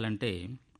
పండాలంటే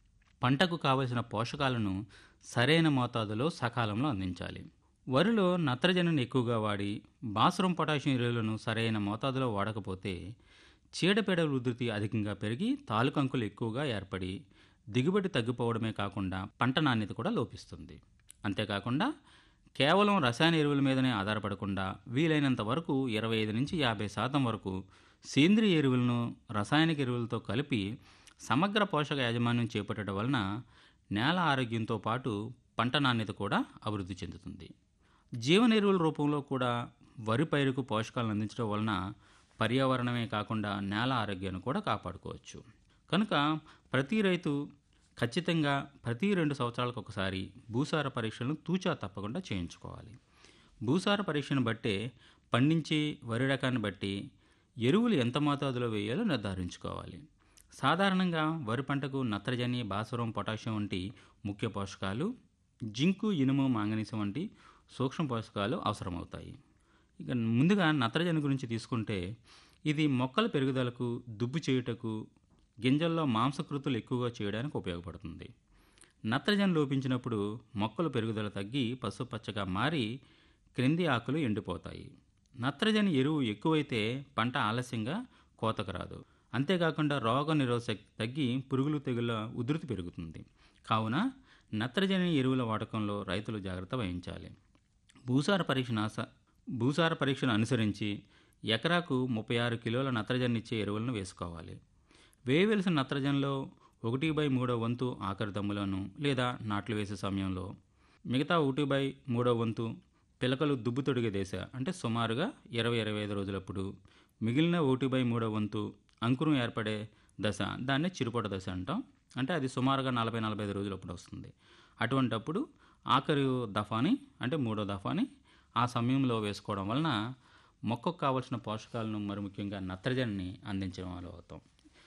పంటకు కావలసిన పోషకాలను సరైన మోతాదులో సకాలంలో అందించాలి వరిలో నత్రజనిని ఎక్కువగా వాడి భాస్వరం పొటాషియం ఎరువులను సరైన మోతాదులో వాడకపోతే చీడపీడల ఉధృతి అధికంగా పెరిగి తాలుకంకులు ఎక్కువగా ఏర్పడి దిగుబడి తగ్గిపోవడమే కాకుండా పంట నాణ్యత కూడా లోపిస్తుంది అంతేకాకుండా కేవలం రసాయన ఎరువుల మీదనే ఆధారపడకుండా వీలైనంత వరకు ఇరవై ఐదు నుంచి యాభై శాతం వరకు సేంద్రియ ఎరువులను రసాయనిక ఎరువులతో కలిపి సమగ్ర పోషక యాజమాన్యం చేపట్టడం వలన నేల ఆరోగ్యంతో పాటు పంట నాణ్యత కూడా అభివృద్ధి చెందుతుంది జీవన ఎరువుల రూపంలో కూడా వరి పైరుకు పోషకాలను అందించడం వలన పర్యావరణమే కాకుండా నేల ఆరోగ్యాన్ని కూడా కాపాడుకోవచ్చు కనుక ప్రతి రైతు ఖచ్చితంగా ప్రతి రెండు సంవత్సరాలకు ఒకసారి భూసార పరీక్షలను తూచా తప్పకుండా చేయించుకోవాలి భూసార పరీక్షను బట్టే పండించే వరి రకాన్ని బట్టి ఎరువులు ఎంత మోతాదులో వేయాలో నిర్ధారించుకోవాలి సాధారణంగా వరి పంటకు నత్రజని భాస్వరం పొటాషియం వంటి ముఖ్య పోషకాలు జింకు ఇనుము మాంగనీసం వంటి సూక్ష్మ పోషకాలు అవసరమవుతాయి ఇక ముందుగా నత్రజని గురించి తీసుకుంటే ఇది మొక్కల పెరుగుదలకు దుబ్బు చేయుటకు గింజల్లో మాంసకృతులు ఎక్కువగా చేయడానికి ఉపయోగపడుతుంది నత్రజని లోపించినప్పుడు మొక్కల పెరుగుదల తగ్గి పసుపచ్చగా మారి క్రింది ఆకులు ఎండిపోతాయి నత్రజని ఎరువు ఎక్కువైతే పంట ఆలస్యంగా కోతకు రాదు అంతేకాకుండా రోగ నిరోధశక్తి తగ్గి పురుగులు తెగుల ఉధృతి పెరుగుతుంది కావున నత్రజని ఎరువుల వాడకంలో రైతులు జాగ్రత్త వహించాలి భూసార పరీక్ష నాస భూసార పరీక్షను అనుసరించి ఎకరాకు ముప్పై ఆరు కిలోల నత్రజని ఇచ్చే ఎరువులను వేసుకోవాలి వేయవలసిన నత్రజనిలో ఒకటి బై మూడో వంతు ఆఖరి దమ్ములను లేదా నాట్లు వేసే సమయంలో మిగతా ఒకటి బై మూడో వంతు పిలకలు దుబ్బు తొడిగే దశ అంటే సుమారుగా ఇరవై ఇరవై ఐదు రోజులప్పుడు మిగిలిన ఒకటి బై మూడో వంతు అంకురం ఏర్పడే దశ దాన్ని చిరుపొట దశ అంటాం అంటే అది సుమారుగా నలభై నలభై ఐదు రోజులప్పుడు వస్తుంది అటువంటప్పుడు ఆఖరి దఫాని అంటే మూడో దఫాని ఆ సమయంలో వేసుకోవడం వలన మొక్కకు కావలసిన పోషకాలను మరి ముఖ్యంగా నత్రజనిని అందించడం వల్ల అవుతాం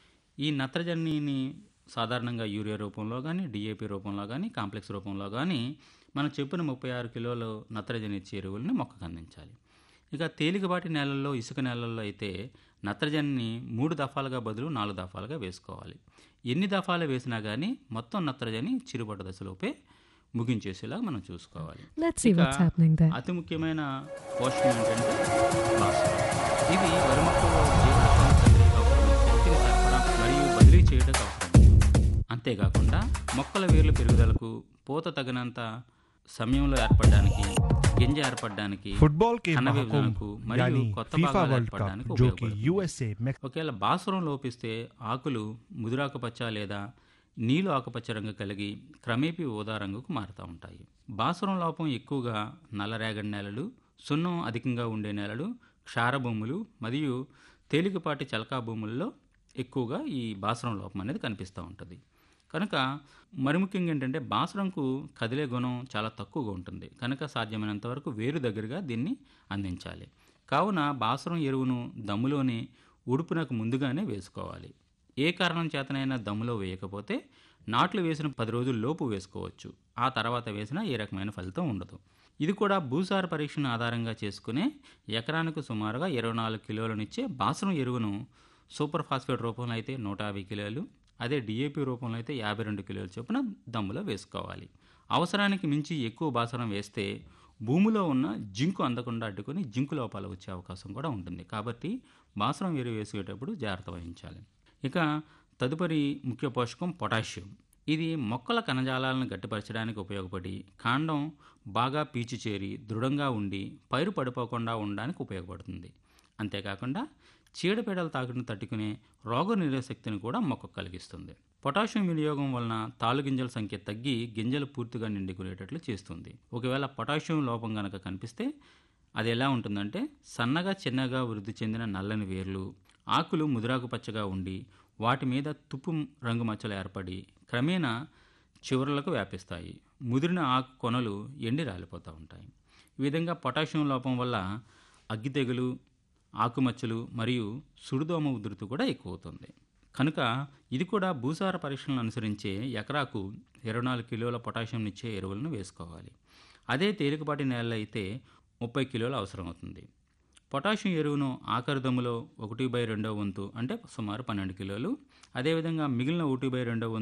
ఈ నత్రజనిని సాధారణంగా యూరియా రూపంలో కానీ డిఏపి రూపంలో కానీ కాంప్లెక్స్ రూపంలో కానీ మనం చెప్పిన ముప్పై ఆరు కిలోలు నత్రజని ఇచ్చే ఎరువుల్ని మొక్కకు అందించాలి ఇక తేలికపాటి నేలల్లో ఇసుక నేలల్లో అయితే నత్రజనిని మూడు దఫాలుగా బదులు నాలుగు దఫాలుగా వేసుకోవాలి ఎన్ని దఫాలు వేసినా కానీ మొత్తం నత్రజని చిరుబడ్డ దశలోపే ముగించేసేలాగా మనం చూసుకోవాలి Let's see ఇక what's happening there. అతి ముఖ్యమైన పోషకం ఏంటంటే భాస్వరం ఇది వరి మొక్కలో జీవరసాయన ప్రక్రియకు అవసరమైన శక్తిని సరఫరా మరియు బదిలీ చేయడానికి అవసరం అంతేకాకుండా మొక్కల వేర్ల పెరుగుదలకు పూత తగినంత సమయంలో ఏర్పడడానికి గింజ ఏర్పడడానికి फुटबॉल के కన్న महाकुंभ విభజనకు మరియు यानी కొత్త फीफा భాగాలు वर्ल्ड ఏర్పడడానికి कप जो कि ఉపయోగపడుతుంది यूएसए मेक्सिको ఒకవేళ భాస్వరం లోపిస్తే ఆకులు ముదురాకుపచ్చ లేదా నీలు ఆకుపచ్చ రంగు కలిగి క్రమేపీ ఊదా రంగుకు మారుతూ ఉంటాయి భాస్వరం లోపం ఎక్కువగా నల్లరేగడి నేలలు సున్నం అధికంగా ఉండే నేలలు క్షార భూములు మరియు తేలికపాటి చలకా భూముల్లో ఎక్కువగా ఈ భాస్వరం లోపం అనేది కనిపిస్తూ ఉంటుంది కనుక మరి ముఖ్యంగా ఏంటంటే బాసరంకు కదిలే గుణం చాలా తక్కువగా ఉంటుంది కనుక సాధ్యమైనంత వరకు వేరు దగ్గరగా దీన్ని అందించాలి కావున బాసరం ఎరువును దమ్ములోని ఉడుపునకు ముందుగానే వేసుకోవాలి ఏ కారణం చేతనైనా దమ్ములో వేయకపోతే నాట్లు వేసిన పది రోజుల లోపు వేసుకోవచ్చు ఆ తర్వాత వేసినా ఏ రకమైన ఫలితం ఉండదు ఇది కూడా భూసార పరీక్షను ఆధారంగా చేసుకునే ఎకరానికి సుమారుగా ఇరవై నాలుగు కిలోలనిచ్చే బాసరం ఎరువును సూపర్ ఫాస్ఫేట్ రూపంలో అయితే నూట యాభై కిలోలు అదే డిఏపి రూపంలో అయితే యాభై రెండు కిలోల చొప్పున దమ్ములో వేసుకోవాలి అవసరానికి మించి ఎక్కువ బాసరం వేస్తే భూమిలో ఉన్న జింకు అందకుండా అడ్డుకొని జింకు లోపాలు వచ్చే అవకాశం కూడా ఉంటుంది కాబట్టి బాసరం ఎరువు వేసేటప్పుడు జాగ్రత్త వహించాలి ఇక తదుపరి ముఖ్య పోషకం పొటాషియం ఇది మొక్కల కణజాలాలను గట్టిపరచడానికి ఉపయోగపడి కాండం బాగా పీచు చేరి దృఢంగా ఉండి పైరు పడిపోకుండా ఉండడానికి ఉపయోగపడుతుంది అంతేకాకుండా చీడపీడల తాకిడిని తట్టుకునే రోగ నిరోధశక్తిని కూడా మొక్కకు కలిగిస్తుంది పొటాషియం వినియోగం వలన తాలు గింజల సంఖ్య తగ్గి గింజలు పూర్తిగా నిండుకునేటట్లు చేస్తుంది ఒకవేళ పొటాషియం లోపం గనక కనిపిస్తే అది ఎలా ఉంటుందంటే సన్నగా చిన్నగా వృద్ధి చెందిన నల్లని వేర్లు ఆకులు ముదురాకు పచ్చగా ఉండి వాటి మీద తుప్పు రంగు మచ్చలు ఏర్పడి క్రమేణా చివరలకు వ్యాపిస్తాయి ముదిరిన ఆకు కొనలు ఎండి రాలిపోతూ ఉంటాయి ఈ విధంగా పొటాషియం లోపం వల్ల అగ్గి తెగులు ఆకుమచ్చలు మరియు సుడిదోమ ఉధృతి కూడా ఎక్కువ అవుతుంది కనుక ఇది కూడా భూసార పరీక్షలను అనుసరించే ఎకరాకు ఇరవై నాలుగు కిలోల పొటాషియం ఇచ్చే ఎరువులను వేసుకోవాలి అదే తేలికపాటి నేలలో అయితే ముప్పై కిలోలు అవసరం అవుతుంది పొటాషియం ఎరువును ఆఖరి దమ్ములో ఒకటి బై రెండో వంతు అంటే సుమారు పన్నెండు కిలోలు అదేవిధంగా మిగిలిన ఒకటి బై రెండో వంతు